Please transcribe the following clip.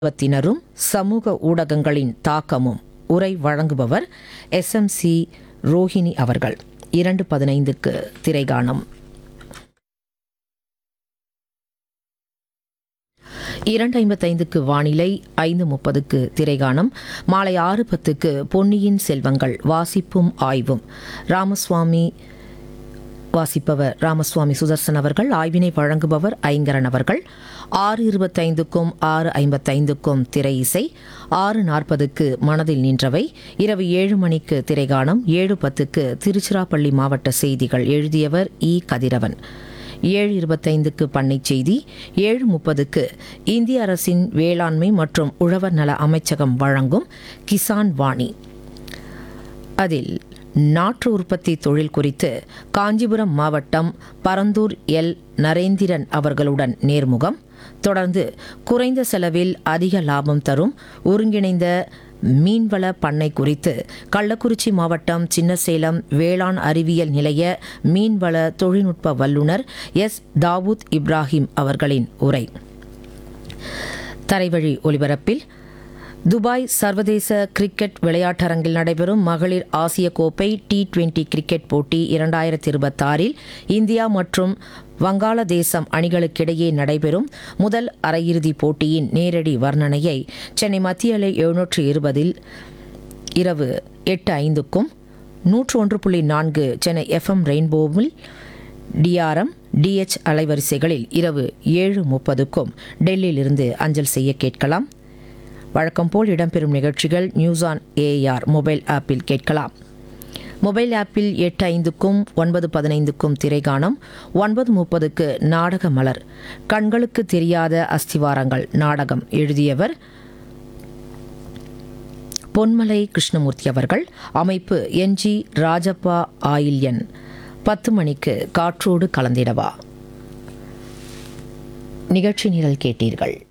சமூகத்தினரும் சமூக ஊடகங்களின் தாக்கமும் உரை வழங்குபவர் எஸ்எம்சி ரோஹிணி அவர்கள் இரண்டு பதினைந்துக்கு திரைகாணம் இரண்டு ஐம்பத்தைந்துக்கு வானிலை ஐந்து முப்பதுக்கு திரைகாணம் மாலை ஆறு பத்துக்கு பொன்னியின் செல்வங்கள் வாசிப்பும் ஆய்வும் ராமசுவாமி வாசிப்பவர் ராமசுவாமி சுதர்சன் அவர்கள் ஆய்வினை வழங்குபவர் ஐங்கரன் அவர்கள் ஆறு இருபத்தைந்துக்கும் ஆறு ஐம்பத்தைந்துக்கும் திரை இசை ஆறு நாற்பதுக்கு மனதில் நின்றவை இரவு ஏழு மணிக்கு திரைகாணம் ஏழு பத்துக்கு திருச்சிராப்பள்ளி மாவட்ட செய்திகள் எழுதியவர் இ கதிரவன் ஏழு இருபத்தைந்துக்கு பண்ணை செய்தி ஏழு முப்பதுக்கு இந்திய அரசின் வேளாண்மை மற்றும் உழவர் நல அமைச்சகம் வழங்கும் கிசான் வாணி அதில் நாற்று உற்பத்தி தொழில் குறித்து காஞ்சிபுரம் மாவட்டம் பரந்தூர் எல் நரேந்திரன் அவர்களுடன் நேர்முகம் தொடர்ந்து குறைந்த செலவில் அதிக லாபம் தரும் ஒருங்கிணைந்த மீன்வள பண்ணை குறித்து கள்ளக்குறிச்சி மாவட்டம் சின்னசேலம் வேளாண் அறிவியல் நிலைய மீன்வள தொழில்நுட்ப வல்லுநர் எஸ் தாவூத் இப்ராஹிம் அவர்களின் உரை தரைவழி ஒலிபரப்பில் துபாய் சர்வதேச கிரிக்கெட் விளையாட்டரங்கில் நடைபெறும் மகளிர் ஆசிய கோப்பை டி டுவெண்டி கிரிக்கெட் போட்டி இரண்டாயிரத்தி இருபத்தாறில் இந்தியா மற்றும் வங்காளதேசம் அணிகளுக்கிடையே நடைபெறும் முதல் அரையிறுதிப் போட்டியின் நேரடி வர்ணனையை சென்னை மத்திய அலை எழுநூற்று இருபதில் இரவு எட்டு ஐந்துக்கும் நூற்று ஒன்று புள்ளி நான்கு சென்னை எஃப்எம் ரெயின்போவில் டிஆர்எம் டிஎச் அலைவரிசைகளில் இரவு ஏழு முப்பதுக்கும் டெல்லியிலிருந்து அஞ்சல் செய்ய கேட்கலாம் வழக்கம் போல் இடம்பெறும் நிகழ்ச்சிகள் நியூஸ் ஆன் ஏஆர் மொபைல் ஆப்பில் கேட்கலாம் மொபைல் ஆப்பில் எட்டு ஐந்துக்கும் ஒன்பது பதினைந்துக்கும் திரைகாணம் ஒன்பது முப்பதுக்கு நாடக மலர் கண்களுக்கு தெரியாத அஸ்திவாரங்கள் நாடகம் எழுதியவர் பொன்மலை கிருஷ்ணமூர்த்தி அவர்கள் அமைப்பு என்ஜி ராஜப்பா ஆயில்யன் பத்து மணிக்கு காற்றோடு கலந்திடவா நிகழ்ச்சி நிரல் கேட்டீர்கள்